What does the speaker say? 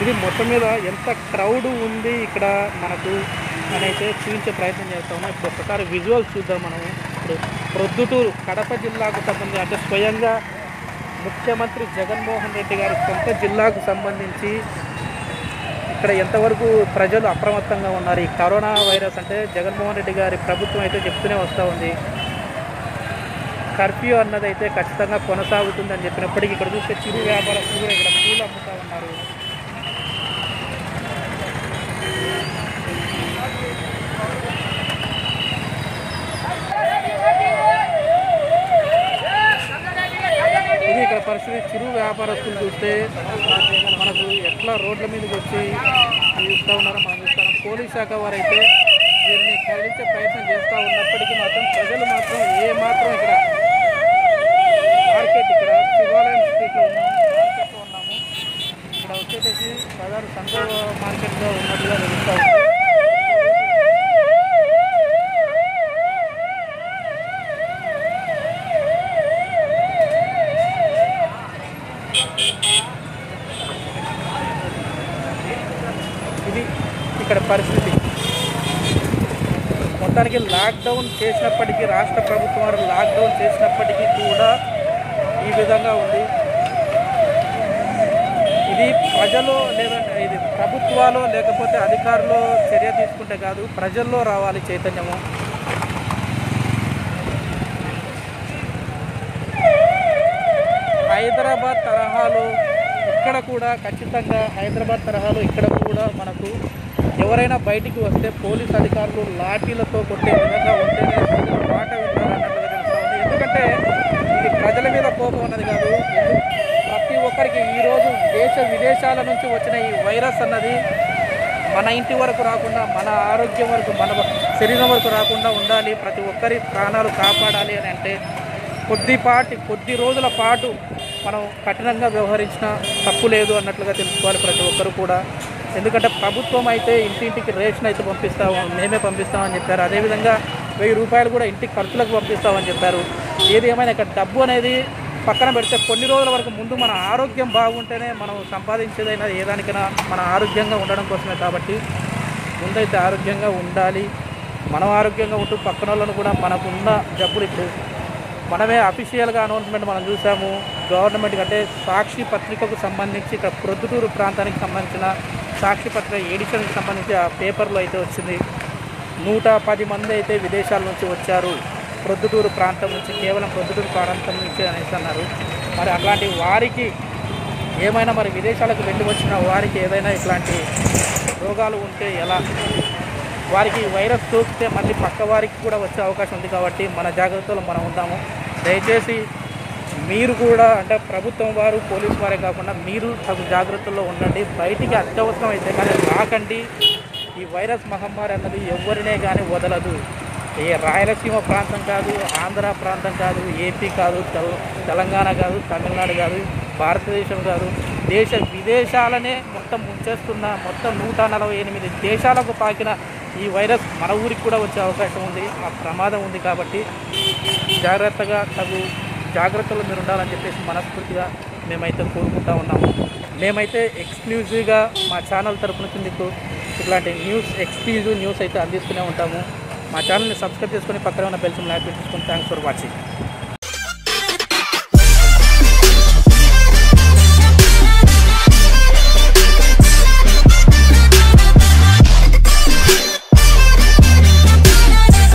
ఇది మొత్తం మీద ఎంత క్రౌడ్ ఉంది ఇక్కడ మనకు అని అయితే చూపించే ప్రయత్నం చేస్తా ఉన్నాం ఇప్పుడు ఒకసారి విజువల్స్ చూద్దాం మనం ఇప్పుడు ప్రొద్దుటూరు కడప జిల్లాకు సంబంధించి అంటే స్వయంగా ముఖ్యమంత్రి జగన్మోహన్ రెడ్డి గారి సొంత జిల్లాకు సంబంధించి ఇక్కడ ఎంతవరకు ప్రజలు అప్రమత్తంగా ఉన్నారు ఈ కరోనా వైరస్ అంటే జగన్మోహన్ రెడ్డి గారి ప్రభుత్వం అయితే చెప్తూనే వస్తూ ఉంది కర్ఫ్యూ అన్నది అయితే ఖచ్చితంగా కొనసాగుతుందని చెప్పినప్పటికీ ఇక్కడ చూస్తే చిరు వ్యాపారస్తులు కూడా ఇక్కడ పూలు అమ్ముతూ ఉన్నారు ఇది ఇక్కడ పరిస్థితి చిరు వ్యాపారస్తులు చూస్తే మనకు ఎట్లా రోడ్ల మీదకి వచ్చి చూస్తూ ఉన్నారో మనం చూస్తాం పోలీస్ శాఖ వారైతే వీరిని కదిలించే ప్రయత్నం చేస్తూ ఉన్నప్పటికీ మాత్రం ప్రజలు మాత్రం ఏ మాత్రం ఇక్కడ మార్కెట్ ఇక్కడ శివాలయం స్ట్రీట్లో ఉన్నాము మార్కెట్లో ఉన్నాము ఇక్కడ వచ్చేసి బజారు సంత మార్కెట్లో ఉన్నట్టుగా తెలుస్తూ ఉంది ఇది ఇక్కడ పరిస్థితి మొత్తానికి లాక్డౌన్ చేసినప్పటికీ రాష్ట్ర ప్రభుత్వం వారు లాక్డౌన్ చేసినప్పటికీ కూడా ఈ విధంగా ఉంది ఇది ప్రజలు లేదంటే ఇది ప్రభుత్వాలు లేకపోతే అధికారులు చర్య తీసుకుంటే కాదు ప్రజల్లో రావాలి చైతన్యము హైదరాబాద్ తరహాలో ఇక్కడ కూడా ఖచ్చితంగా హైదరాబాద్ తరహాలో ఇక్కడ కూడా మనకు ఎవరైనా బయటికి వస్తే పోలీస్ అధికారులు లాఠీలతో కొట్టే విధంగా ఉంటేనే ప్రజలు మాట వింటారు అన్నట్టుగా తెలుస్తా ఉంది ఎందుకంటే ఇది ప్రజల మీద కోపం ఉన్నది కాదు ఎందు- ప్రతి ఒక్కరికి ఈరోజు దేశ విదేశాల నుంచి వచ్చిన ఈ వైరస్ అన్నది మన ఇంటి వరకు రాకుండా మన ఆరోగ్యం వరకు మన శరీరం వరకు రాకుండా ఉండాలి ప్రతి ఒక్కరి ప్రాణాలు కాపాడాలి అని అంటే కొద్దిపాటి కొద్ది రోజుల పాటు మనం కఠినంగా వ్యవహరించిన తప్పు లేదు అన్నట్లుగా తెలుసుకోవాలి ప్రతి ఒక్కరు కూడా ఎందుకంటే ప్రభుత్వం అయితే ఇంటింటికి రేషన్ అయితే పంపిస్తాము మేమే పంపిస్తామని చెప్పారు అదేవిధంగా వెయ్యి రూపాయలు కూడా ఇంటికి ఖర్చులకు పంపిస్తామని చెప్పారు ఏది ఏమైనా ఇక్కడ డబ్బు అనేది పక్కన పెడితే కొన్ని రోజుల వరకు ముందు మన ఆరోగ్యం బాగుంటేనే మనం సంపాదించేదైనా ఏదానికైనా మన ఆరోగ్యంగా ఉండడం కోసమే కాబట్టి ముందైతే ఆరోగ్యంగా ఉండాలి మనం ఆరోగ్యంగా ఉంటూ పక్కన వాళ్ళను కూడా మనకున్న జబ్బులు ఇప్పుడు మనమే అఫీషియల్గా అనౌన్స్మెంట్ మనం చూసాము గవర్నమెంట్ అంటే సాక్షి పత్రికకు సంబంధించి ఇక్కడ ప్రొద్దుటూరు ప్రాంతానికి సంబంధించిన సాక్షి పత్రిక ఎడిషన్కి సంబంధించి ఆ పేపర్లో అయితే వచ్చింది నూట పది మంది అయితే విదేశాల నుంచి వచ్చారు ప్రొద్దుటూరు ప్రాంతం నుంచి కేవలం ప్రొద్దుటూరు ప్రాంతం నుంచి అనేసి అన్నారు మరి అట్లాంటి వారికి ఏమైనా మరి విదేశాలకు వెళ్ళి వచ్చిన వారికి ఏదైనా ఇట్లాంటి రోగాలు ఉంటే ఎలా వారికి ఈ వైరస్ సోకితే మళ్ళీ పక్క వారికి కూడా వచ్చే అవకాశం ఉంది కాబట్టి మన జాగ్రత్తలు మనం ఉందాము దయచేసి మీరు కూడా అంటే ప్రభుత్వం వారు పోలీసు వారే కాకుండా మీరు తగు జాగ్రత్తల్లో ఉండండి బయటికి అత్యవసరం అయితే కానీ రాకండి ఈ వైరస్ మహమ్మారి అన్నది ఎవరినే కానీ వదలదు ఏ రాయలసీమ ప్రాంతం కాదు ఆంధ్ర ప్రాంతం కాదు ఏపీ కాదు తెల- తెలంగాణ కాదు తమిళనాడు కాదు భారతదేశం కాదు దేశ విదేశాలనే మొత్తం ముంచేస్తున్న మొత్తం నూట నలభై ఎనిమిది దేశాలకు పాకిన ఈ వైరస్ మన ఊరికి కూడా వచ్చే అవకాశం ఉంది ఆ ప్రమాదం ఉంది కాబట్టి జాగ్రత్తగా తగు జాగ్రత్తలు మీరు ఉండాలని చెప్పేసి మనస్ఫూర్తిగా మేమైతే కోరుకుంటా ఉన్నాము మేమైతే ఎక్స్క్లూజివ్గా మా ఛానల్ తరపు నుంచి మీకు ఇట్లాంటి న్యూస్ ఎక్స్క్లూజివ్ న్యూస్ అయితే అందిస్తూనే ఉంటాము మా ఛానల్ని సబ్స్క్రైబ్ చేసుకొని పక్కన ఉన్న బెల్ సింబల్ యాక్టివేట్ చేసుకొని థ్యాంక్స్ ఫర్ వాచింగ్